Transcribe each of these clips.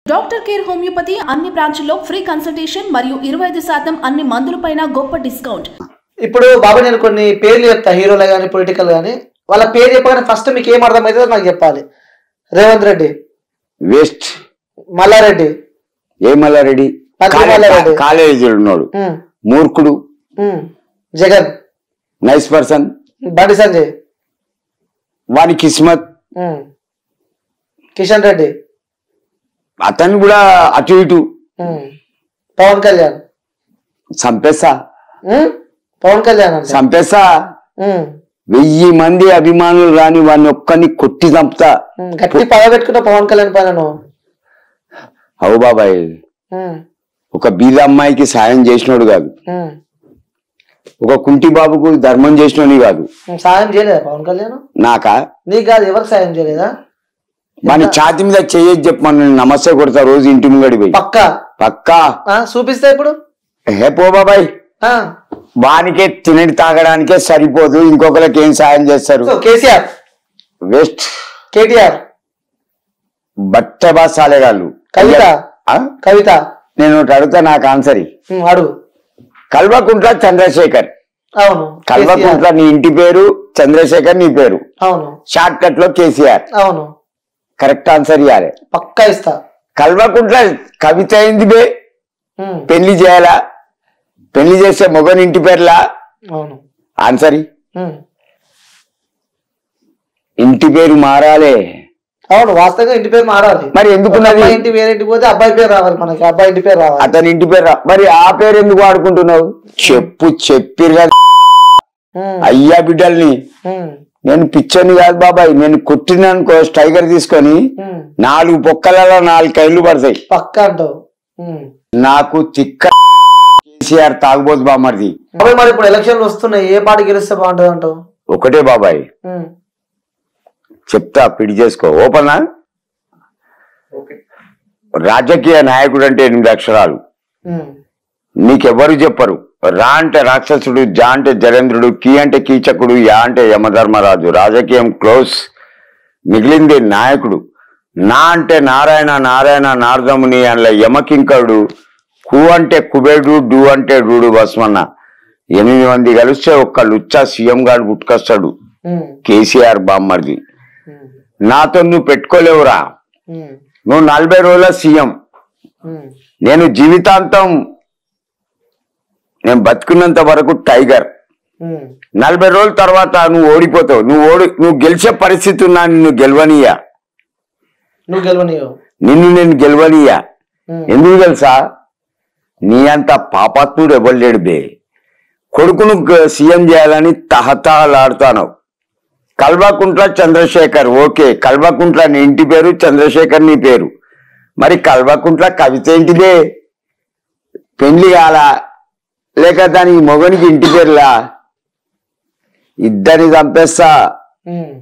Doctor care homeopathy అన్ని బ్రాంచ్ల్లో free consultation మరియు ఇరవై ఐదు శాతం అన్ని మందులపైన గొప్ప డిస్కౌంట్ ఇప్పుడు బాబా నేను కొన్ని పేర్లు చెప్తా హీరోలు కానీ పొలిటికల్ కానీ వాళ్ళ పేరు చెప్పగానే ఫస్ట్ మీకు ఏం అర్థమవుతుందో నాకు చెప్పాలి రేవంత్ రెడ్డి వేస్ట్ మల్లారెడ్డి ఏ మల్లారెడ్డి పత్రి మల్లారెడ్డి. కాలేజీలో ఉన్నాడు ఉమ్, మూర్ఖుడు ఉమ్, జగన్ నైస్ పర్సన్ బండి సంజయ్ వాని కిస్మత్ ఉమ్, కిషన్ రెడ్డి అతను కూడా అటు ఇటు ఉమ్, పవన్ కళ్యాణ్ చంపేస్తా ఉమ్, పవన్ కళ్యాణ్ అంటే చంపేస్తా ఉమ్, వెయ్యి మంది అభిమానులు రాని వాడిని ఒక్కని కొట్టి చంపుతా ఉమ్, గట్టి పగ పెట్టుకున్న పవన్ కళ్యాణ్ పైన నువ్వు అవు బాబాయ్ ఉమ్, ఒక బీద అమ్మాయికి సాయం చేసినోడు కాదు ఉమ్, ఒక కుంటి బాబుకు ధర్మం చేసినోని కాదు ఉమ్, సాయం చేయలేదా పవన్ కళ్యాణ్ నాకా నీకు కాదు ఎవరికి సాయం చేయలేదా వాని ఛాతి మీద చేయొచ్చు చెప్పమని నేను నమస్తే కొడతా రోజు ఇంటి ముంగడి పోయి పక్కా పక్కా ఆ, చూపిస్తా ఇప్పుడు హే పో బాబాయ్ ఆ, వానికే తినడి తాగడానికే సరిపోదు ఇంకొకరికి ఏం సాయం చేస్తారు సో కేసీఆర్ వేస్ట్ కేటీఆర్ బట్ట బాసాలేగాళ్ళు కవిత ఆ? కవిత నేను ఒకటి అడుగుతా నాకు ఆన్సర్ ఇయ్యి. ఉమ్, అడుగు కల్వకుంట్ల చంద్రశేఖర్ అవును కల్వకుంట్ల నీ ఇంటి పేరు చంద్రశేఖర్ నీ పేరు అవును షార్ట్ కట్ లో కేసీఆర్ అవును కరెక్ట్ ఆన్సర్ ఇవ్వాలి పక్కా ఇస్తా కల్వకుంట్ల కవిత అయింది బే ఉమ్, పెళ్లి చేయాలా పెళ్లి చేసే మొగని ఇంటి పేర్లా అవును ఆన్సర్ ఇయ్యి. ఉమ్, ఇంటి పేరు మారాలే అవును వాస్తవంగా ఇంటి పేరు మారాలి మరి ఎందుకున్నది అబ్బాయి ఇంటి వేరే ఇంటికి పోతే అబ్బాయి పేరు రావాలి మనకి అబ్బాయి ఇంటి పేరు రావాలి అతని ఇంటి పేరు రా- మరి ఆ పేరు ఎందుకు వాడుకుంటున్నావు చెప్పు చెప్పిరు కదా ఉమ్, అయ్యా బిడ్డల్ని ఉమ్, నేను పిచ్చోని కాదు బాబాయ్ నేను కొట్టిననుకో స్టైగర్ తీసుకొని ఉమ్, నాలుగు పొక్కలలో నాలుగు కైళ్ళు పడతాయి పక్కా అంటావు ఉమ్. నాకు తిక్క కేసీఆర్ తాగుబోతు బామ్మర్ది అబ్బాయి మరి ఇప్పుడు ఎలక్షన్లు వస్తున్నాయి ఏ పార్టీ గెలిస్తే బాగుంటుంది అంటావు ఒకటే బాబాయ్ ఉమ్, చెప్తా పిడి చేసుకో ఓపెనా రాజకీయ నాయకుడు అంటే ఎనిమిది అక్షరాలు ఉమ్, నీకెవ్వరు చెప్పరు రా అంటే రాక్షసుడు జా అంటే జరేంద్రుడు కీ అంటే కీచకుడు యా అంటే యమధర్మరాజు రాజకీయం క్లోజ్ మిగిలింది నాయకుడు నా అంటే నారాయణ నారాయణ నారదముని అందులో యమకింకరుడు కు అంటే కుబేడు డు అంటే డూడు బస్మన్న ఎనిమిది మంది కలిస్తే ఒక్క లుచ్చా సీఎం గారు పుట్టుకొస్తాడు ఉమ్, కేసీఆర్ బామ్మర్ది ఉమ్, నాతో నువ్వు పెట్టుకోలేవురా ఉమ్, నువ్వు నలభై రోజుల సీఎం ఉమ్, నేను జీవితాంతం నేను బతుకున్నంత వరకు టైగర్ ఉమ్, నలభై రోజుల తర్వాత నువ్వు ఓడిపోతావు నువ్వు ఓడి నువ్వు గెలిచే పరిస్థితి ఉన్నా నిన్ను గెలవనీయా నువ్వు గెలవనియో నిన్ను నేను గెలవనీయా ఉమ్, ఎందుకు తెలుసా నీ అంత పాపాత్ముడు ఎవరు బే కొడుకును గ- సీఎం చేయాలని తహతహలాడుతాను కల్వకుంట్ల చంద్రశేఖర్ ఓకే కల్వకుంట్ల నీ ఇంటి పేరు చంద్రశేఖర్ నీ పేరు మరి కల్వకుంట్ల కవిత ఏంటిదే పెళ్లి కాలా లేక దానికి మొగనికి ఇంటి పేరులా ఇద్దరిని చంపేస్తా ఉమ్,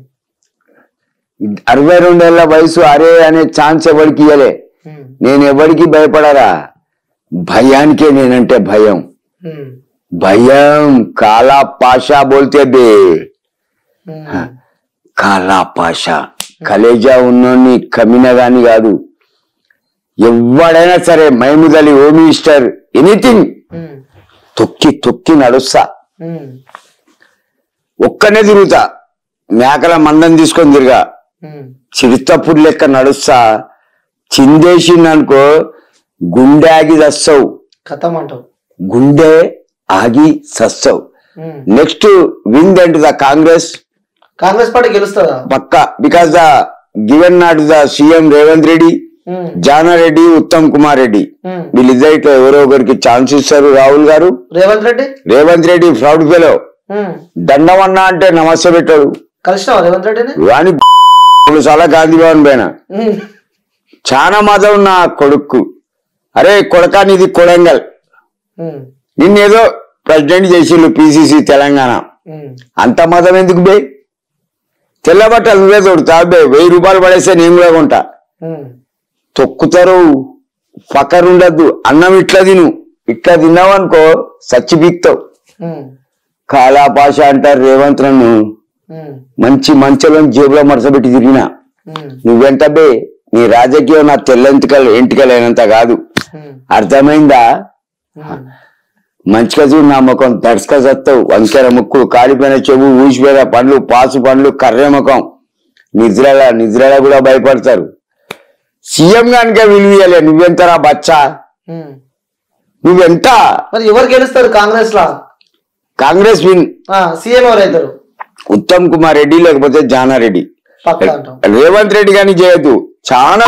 ఇద్- అరవై రెండేళ్ల వయసు అరే అనే ఛాన్స్ ఎవరికి ఇయ్యలే ఉమ్, నేను ఎవరికి భయపడరా భయానికే నేనంటే భయం ఉమ్, భయం కాలా పాషా బోల్తే బే ఉమ్, కాలా పాషా కలేజా ఉన్నోని కమిన గాని కాదు ఎవడైనా సరే Mahmood Ali home minister anything ఉమ్, తొక్కి తొక్కి నడుస్తా ఉమ్, ఒక్కనే తిరుగుతా మేకల మందం తీసుకొని తిరిగా ఉమ్, చిరుతప్పుడు లెక్క నడుస్తా చిందేసిందనుకో గుండె ఆగి చస్తావు కథం అంటావు గుండె ఆగి సస్తావు ఉమ్. Next win to the Congress Congress party గెలుస్తుందా పక్క because the given not the CM Revanth Reddy ఉమ్, జానారెడ్డి ఉత్తమ్ కుమార్ రెడ్డి ఉమ్. వీళ్ళిద్దరిట్లో ఎవరో ఒకరికి ఛాన్స్ ఇస్తారు రాహుల్ గారు రేవంత్ రెడ్డి రేవంత్ రెడ్డి ఫ్రౌడ్ ఫెలో ఉమ్, దండమన్నా అంటే నమస్తే పెట్టాడు కలిసినావా రేవంత్ రెడ్డిని వాని మూడు సార్లు గాంధీ భవన్ పైన ఉమ్, చాలా మతం నా కొడుక్కు అరే కొడకా నీది కొడంగల్ ఉమ్, నిన్నేదో ప్రెసిడెంట్ చేసిండు పిసిసి తెలంగాణ ఉమ్, అంత మతం ఎందుకు బే తెల్ల బట్టలు నువ్వే తోడుతా బే వెయ్యి రూపాయలు పడేస్తే నేను కూడా కొంటా ఉమ్, తొక్కుతారు ఫకర్ ఉండద్దు అన్నం ఇట్లా తిను ఇట్లా తిన్నావు అనుకో సచ్చి పీక్తావు ఉమ్, కాలా పాష అంటారు రేవంత్ నన్ను ఉమ్, మంచి మంచలో జేబులో మడసబెట్టి తిరిగినా ఉమ్, నువ్వెంత బే నీ రాజకీయం నా తెల్లెంటికలు ఎంటికలైనంత కాదు ఉమ్, అర్థమైందా ఉమ్, మంచిగా చూడు నా ముఖం తడుసుక సత్తావు వంకెర ముక్కు కాలిపోయిన చెవు ఊసిపోయిన పండ్లు పాసు పండ్లు కర్రె ముఖం నిద్రలా నిద్రలా కూడా భయపడతారు సీఎం గానికే విలువలే నువ్వెంతరా బచ్చా ఉమ్. నువ్వెంత మరి ఎవరు గెలుస్తారు కాంగ్రెస్ లా కాంగ్రెస్ విన్ సీఎం ఎవరైతారు ఉత్తమ్ కుమార్ రెడ్డి లేకపోతే జానారెడ్డి పక్క అంటాం రేవంత్ రెడ్డి గాని చేయొద్దు చాలా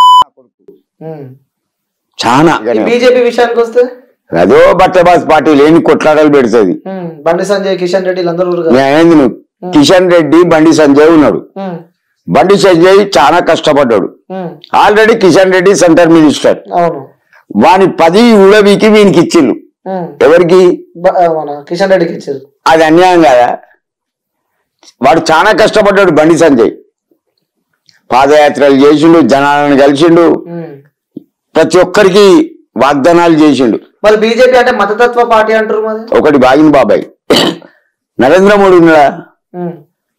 ఉమ్. చాలా ఈ బీజేపీ విషయానికి వస్తే అదో బట్టబాస్ పార్టీ లేని కొట్లాటలు పెడుతుంది ఉమ్, బండి సంజయ్ కిషన్ రెడ్డి వీళ్ళందరూ ఉన్నారు కదా. నేనేంది నువ్వు కిషన్ రెడ్డి బండి సంజయ్ ఉన్నాడు ఉమ్, బండి సంజయ్ చాలా కష్టపడ్డాడు ఉమ్, already Kishan Reddy center minister అవును వాని పది ఉడవికి వీనికి ఇచ్చిళ్ళు ఉమ్, ఎవరికి బ- ఆ, మన కిషన్ రెడ్డికి ఇచ్చారు అది అన్యాయం కదా వాడు చాలా కష్టపడ్డాడు బండి సంజయ్ పాదయాత్రలు చేసిండు జనాలను కలిసిండు ఉమ్. ప్రతి ఒక్కరికి వాగ్దానాలు చేసిండు మరి బీజేపీ అంటే మతతత్వ పార్టీ అంటారు మరి ఒకటి బాగిన బాబాయ్ నరేంద్ర మోడీ ఉన్నాడా ఉమ్,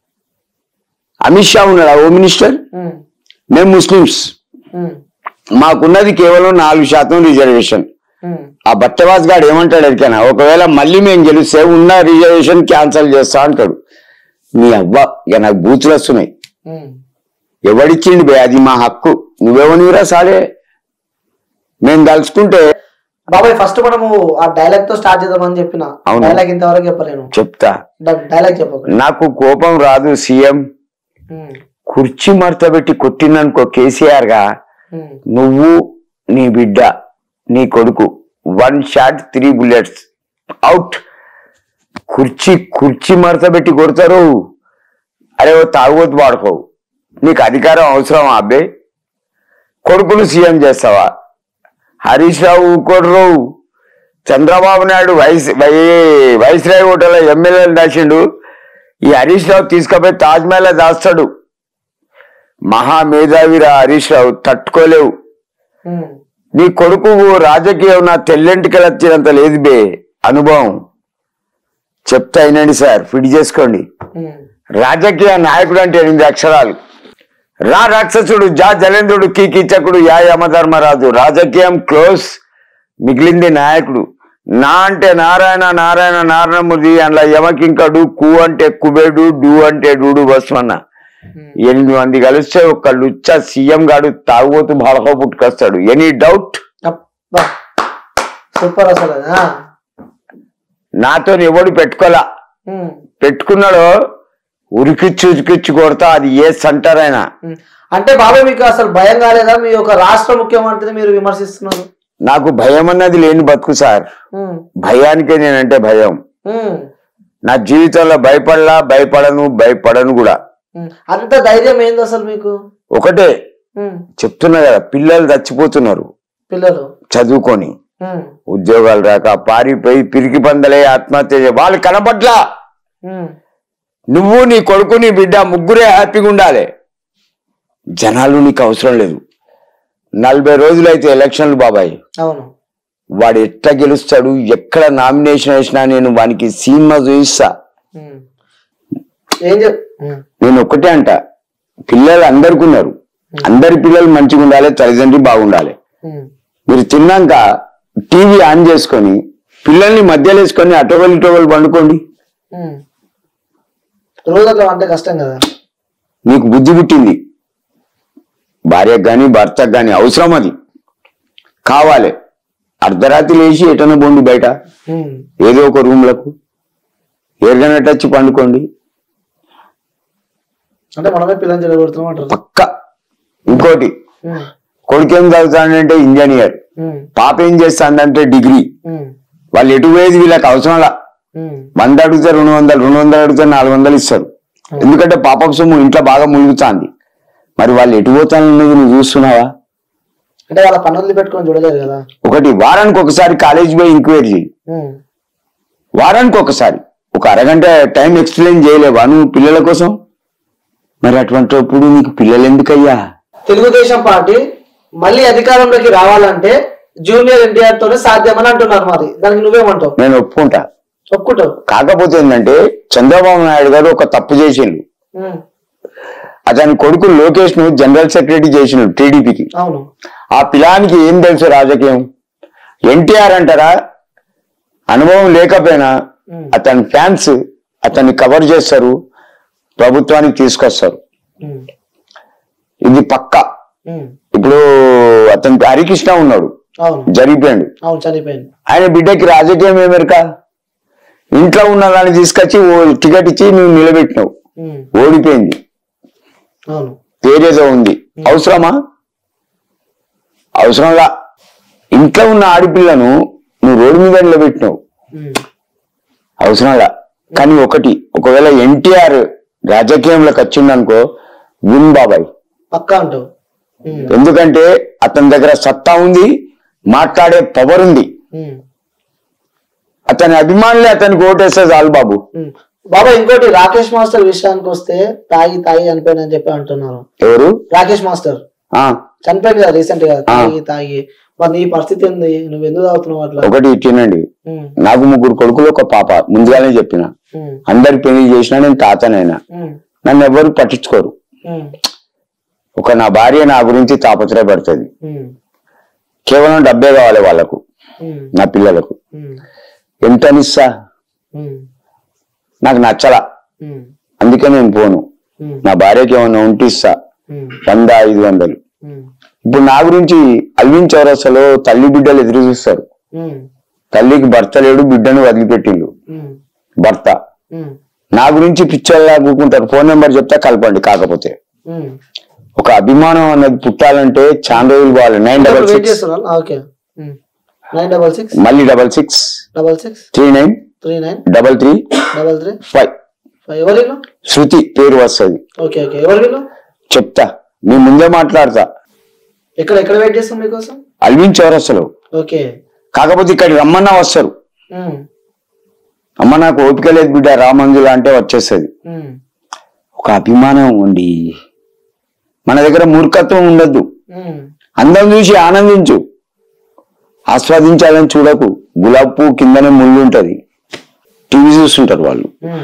అమిత్ షా ఉన్నాడా హోమ్ మినిస్టర్ ఉమ్, మేము ముస్లిమ్స్ ఉమ్, మాకున్నది కేవలం నాలుగు శాతం రిజర్వేషన్ ఉమ్, ఆ బట్టవాస్ గాడు ఏమంటాడు ఎరికైనా ఒకవేళ మళ్ళీ మేము గెలిస్తే ఉన్న రిజర్వేషన్ క్యాన్సిల్ చేస్తా అంటాడు నీ అవ్వ ఇక నాకు బూతులు వస్తున్నాయి ఉమ్. ఎవడిచ్చిండు బే అది మా హక్కు నువ్వెవనిరా సాలే మేము తలుచుకుంటే బాబాయ్ ఫస్ట్ మనము ఆ డైలాగ్ తో స్టార్ట్ చేద్దామని చెప్పిన అవును. డైలాగ్ ఇంతవరకు చెప్పలేను చెప్తా డైలాగ్ చెప్పకు నాకు కోపం రాదు సీఎం ఉమ్, కుర్చీ మడతబెట్టి కొట్టిందనుకో కేసీఆర్ గా ఉమ్, నువ్వు నీ బిడ్డ నీ కొడుకు one shot three bullets out కుర్చీ కుర్చీ మడతబెట్టి కొడతారు అరే ఓ తాగుబోతు వాడుకోవు నీకు అధికారం అవసరం అబ్బే కొడుకును సీఎం చేస్తావా హరీష్ రావు ఊకోడరు చంద్రబాబు నాయుడు వైస్ వై- వైస్రాయ్ హోటల్ ఎమ్మెల్యేలు దాచిండు ఈ హరీష్ రావు తీసుకుపోయి తాజ్ మహల్ దాస్తాడు మహామేధావిరా హరీష్ రావు తట్టుకోలేవు ఉమ్, నీ కొడుకు రాజకీయం నా తెల్లెంటికలు వచ్చినంత లేదు బే అనుభవం చెప్తా అయినండి సార్ ఫిట్ చేసుకోండి ఉమ్, రాజకీయ నాయకుడు అంటే ఎనిమిది అక్షరాలు రా రాక్షసుడు జా జలేంద్రుడు కీ కీచకుడు యా యమధర్మరాజు రాజకీయం క్లోజ్ మిగిలింది నాయకుడు నా అంటే నారాయణ నారాయణ నారాయణమూర్తి అందులో యమకింకడు కు అంటే కుబేడు డు అంటే డూడు బస్మన్న ఉమ్. ఎనిమిది మంది కలిస్తే ఒక లుచ్చ సీఎం గాడు తాగుబోతు బాలకో పుట్టుకొస్తాడు ఎనీ డౌట్ అబ్బా సూపర్ అసలు ఆ. నాతో ఎవడు పెట్టుకోలా ఉమ్, పెట్టుకున్నాడో ఉరికిచ్చి ఉరికిచ్చి కొడతా అది ఏ సెంటర్ అయినా ఉమ్. అంటే బాబాయ్ మీకు అసలు భయం కాలేదా మీ యొక్క రాష్ట్ర ముఖ్యమంత్రిని మీరు విమర్శిస్తున్నారు నాకు భయం అన్నది లేని బతుకు సార్ ఉమ్, భయానికే నేనంటే భయం ఉమ్, నా జీవితంలో భయపడలా భయపడను భయపడను కూడా ఉమ్. అంత ధైర్యం ఏంది అసలు మీకు ఒకటే ఉమ్, చెప్తున్నా కదా పిల్లలు చచ్చిపోతున్నారు పిల్లలు చదువుకొని ఉమ్, ఉద్యోగాలు రాక పారిపోయి పిరికి పందలే ఆత్మహత్య చే- వాళ్ళు కనపట్లా ఉమ్, నువ్వు నీ కొడుకు నీ బిడ్డ ముగ్గురే హ్యాపీగా ఉండాలి జనాలు నీకు అవసరం లేదు నలభై రోజులు అయితే ఎలక్షన్లు బాబాయ్ అవును వాడు ఎట్లా గెలుస్తాడు ఎక్కడ నామినేషన్ వేసినా నేను వానికి సినిమా చూపిస్తా ఉమ్. ఏం చెప్ ఉమ్, నేను ఒక్కటే అంట పిల్లలు అందరికి ఉన్నారు అందరి పిల్లలు మంచిగా ఉండాలి తల్లిదండ్రులు బాగుండాలి ఉమ్, మీరు తిన్నాక టీవీ ఆన్ చేసుకొని పిల్లల్ని మధ్యలో వేసుకొని అటోగలు ఇటోగలు పండుకోండి ఉమ్. రోజు అట్లా అంటే కష్టం కదా నీకు బుద్ధి పుట్టింది భార్యకు కానీ భర్తకు కానీ అవసరం అది కావాలి అర్ధరాత్రి లేచి ఎటన పోండి బయట ఉమ్, ఏదో ఒక రూమ్లకు ఎరగనట్టు వచ్చి పండుకోండి అంటే మనమే పిల్లలు చెడగొడుతున్నాం అంటారు పక్క ఇంకోటి ఉమ్, కొడుకేం చదువుతాడంటే ఇంజనీర్ ఉమ్, పాప ఏం చేస్తాడంటే డిగ్రీ ఉమ్, వాళ్ళు ఎటు పోయేది వీళ్ళకి అవసరంలా ఉమ్, వంద అడిగితే రెండు వందలు రెండు వందలు అడిగితే నాలుగు వందలు ఇస్తారు ఎందుకంటే పాపం సొమ్ము ఇంట్లో బాగా ములుగుతాంది మరి వాళ్ళు ఎటు పోతానన్నది నువ్వు చూస్తున్నావా అంటే వాళ్ళ పనులు పెట్టుకొని చూడలేరు కదా ఒకటి వారానికి ఒకసారి కాలేజ్ పోయి ఎంక్వైరీ చేయి ఉమ్, వారానికి ఒకసారి ఒక అరగంట టైం ఎక్స్ప్లెయిన్ చేయలేవా నువ్వు పిల్లల కోసం మరి అటువంటిప్పుడు నీకు పిల్లలు ఎందుకయ్యా తెలుగుదేశం పార్టీ మళ్ళీ అధికారంలోకి రావాలంటే జూనియర్ ఎన్టీఆర్ తోనే సాధ్యమని అంటున్నారు మరి దానికి నువ్వేమంటావు నేను ఒప్పుకుంటా ఒప్పుకుంటావు కాకపోతే ఏంటంటే చంద్రబాబు నాయుడు గారు ఒక తప్పు చేసిండు ఉమ్, అతని కొడుకు లోకేష్ ను జనరల్ సెక్రటరీ చేసినాడు టీడీపీకి అవును ఆ పిలానికి ఏం తెలుసు రాజకీయం ఎన్టీఆర్ అంటారా అనుభవం లేకపోయినా ఉమ్, అతని ఫ్యాన్స్ అతన్ని కవర్ చేస్తారు ప్రభుత్వానికి తీసుకొస్తారు ఉమ్, ఇది పక్క ఉమ్, ఇప్పుడు అతనికి హరికృష్ణ ఉన్నాడు అవును జరిగిపోయాడు అవును చనిపోయింది ఆయన బిడ్డకి రాజకీయం ఏమెరక ఇంట్లో ఉన్న దాన్ని తీసుకొచ్చి ఓ టికెట్ ఇచ్చి నువ్వు నిలబెట్టినావు ఉమ్, ఓడిపోయింది అవును పేరేదో ఉంది అవసరమా అవసరంలా ఇంట్లో ఉన్న ఆడపిల్లను నువ్వు రోడ్డు మీద నిలబెట్టినావు ఉమ్, అవసరంలా కానీ ఒకటి ఒకవేళ ఎన్టీఆర్ రాజకీయంలోకి వచ్చిందనుకో విన్ బాబాయ్ పక్కా అంటావు ఉమ్, ఎందుకంటే అతని దగ్గర సత్తా ఉంది మాట్లాడే పవర్ ఉంది ఉమ్, అతని అభిమానులే అతనికి ఓటేస్తే చాలు బాబు ఉమ్. బాబా ఇంకోటి రాకేష్ మాస్టర్ విషయానికి వస్తే తాగి తాగి చనిపోయిందని చెప్పి అంటున్నారు ఎవరు రాకేష్ మాస్టర్ ఆ చనిపోయింది కదా రీసెంట్ గా తాగి తాగి మరి నీ పరిస్థితి ఏంది నువ్వు ఎందుకు తాగుతున్నావు అట్లా ఒకటి తినండి ఉమ్, నాకు ముగ్గురు కొడుకులు ఒక పాప ముందుగానే చెప్పిన ఉమ్, అందరి పెళ్లి చేసినా నేను తాతనైనా ఉమ్, నన్ను ఎవరు పట్టించుకోరు ఉమ్, ఒక నా భార్య నా గురించి తాపత్రయపడుతుంది ఉమ్, కేవలం డబ్బే కావాలి వాళ్ళకు ఉమ్, నా పిల్లలకు ఉమ్, ఎంతనిస్తా ఉమ్, నాకు నచ్చలా ఉమ్, అందుకే నేను పోను ఉమ్, నా భార్యకి ఏమన్నా ఉంటే ఇస్తా ఉమ్, వంద ఐదు వందలు ఉమ్, ఇప్పుడు నా గురించి అల్విన్ చౌరస్తలో తల్లి బిడ్డలు ఎదురు చూస్తారు ఉమ్, తల్లికి భర్త లేడు బిడ్డను వదిలిపెట్టిండు ఉమ్, భర్త ఉమ్, నా గురించి పిక్చర్లా కూకుంటారు ఫోన్ నెంబర్ చెప్తే కలపండి కాకపోతే ఉమ్. ఒక అభిమానం అన్నది పుట్టాలంటే చాలా రోజులు పోవాలి నైన్ డబల్ వెయిట్ సిక్స్ చేస్తున్నారు ఓకే నైన్ డబల్ సిక్స్ మళ్ళీ double six double six three nine three nine double three double three five five ఎవరు వీళ్ళు శృతి పేరు వస్తుంది ఓకే ఓకే ఎవరు వీళ్ళు చెప్తా మీ ముందే మాట్లాడతా ఎక్కడ ఎక్కడ వెయిట్ చేస్తాం మీకోసం అల్విన్ చౌరస్తలో ఓకే కాకపోతే ఇక్కడ రమ్మన్నా వస్తారు ఉమ్, అమ్మ నాకు ఓపిక లేదు బిడ్డ రామంజుల అంటే వచ్చేస్తుంది ఉమ్, ఒక అభిమానం ఉండి మన దగ్గర మూర్ఖత్వం ఉండద్దు ఉమ్, అందం చూసి ఆనందించు ఆస్వాదించాలని చూడకు గులాబ్ పువ్వు కిందనే ముళ్ళు ఉంటది టీవీ చూస్తుంటారు వాళ్ళు ఉమ్.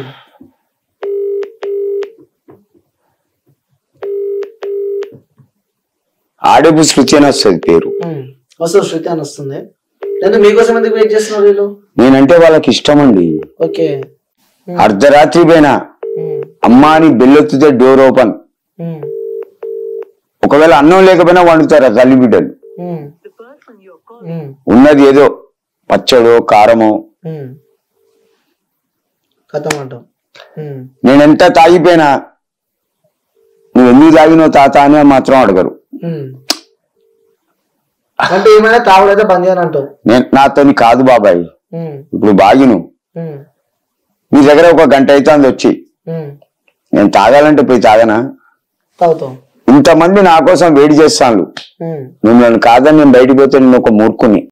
ఆడేపు శృతి అని వస్తుంది పేరు ఉమ్. వస్తుంది శృతి అని వస్తుంది నేను మీకోసం ఎందుకు వెయిట్ చేస్తున్నారు వీళ్ళు నేనంటే వాళ్ళకి ఇష్టం అండి ఓకే అర్ధరాత్రి పైన ఉమ్, అమ్మా అని బెల్లెత్తితే డోర్ ఓపెన్ ఉమ్, ఒకవేళ అన్నం లేకపోయినా వండుతారు ఆ తల్లి బిడ్డలు ఉమ్, ఉమ్, ఉన్నది ఏదో పచ్చడో కారమో ఉమ్. కథం అంటాం ఉమ్, నేనెంత తాగిపోయినా నువ్వు ఎందుకు తాగినావు తాత అని మాత్రం అడగరు ఉమ్. అంటే ఏమైనా తాగుడైతే బంద్ చేయని అంటావు నేను నాతోని కాదు బాబాయ్ ఉమ్, ఇప్పుడు బాగిను ఉమ్, మీ దగ్గర ఒక గంట అవుతుంది వచ్చి ఉమ్. నేను తాగాలంటే పోయి తాగనా తాగుతాం ఇంతమంది నా కోసం వేడి చేస్తాను ఉమ్, నువ్వు నన్ను కాదని నేను బయటికి పోతే నేను ఒక మూర్ఖుని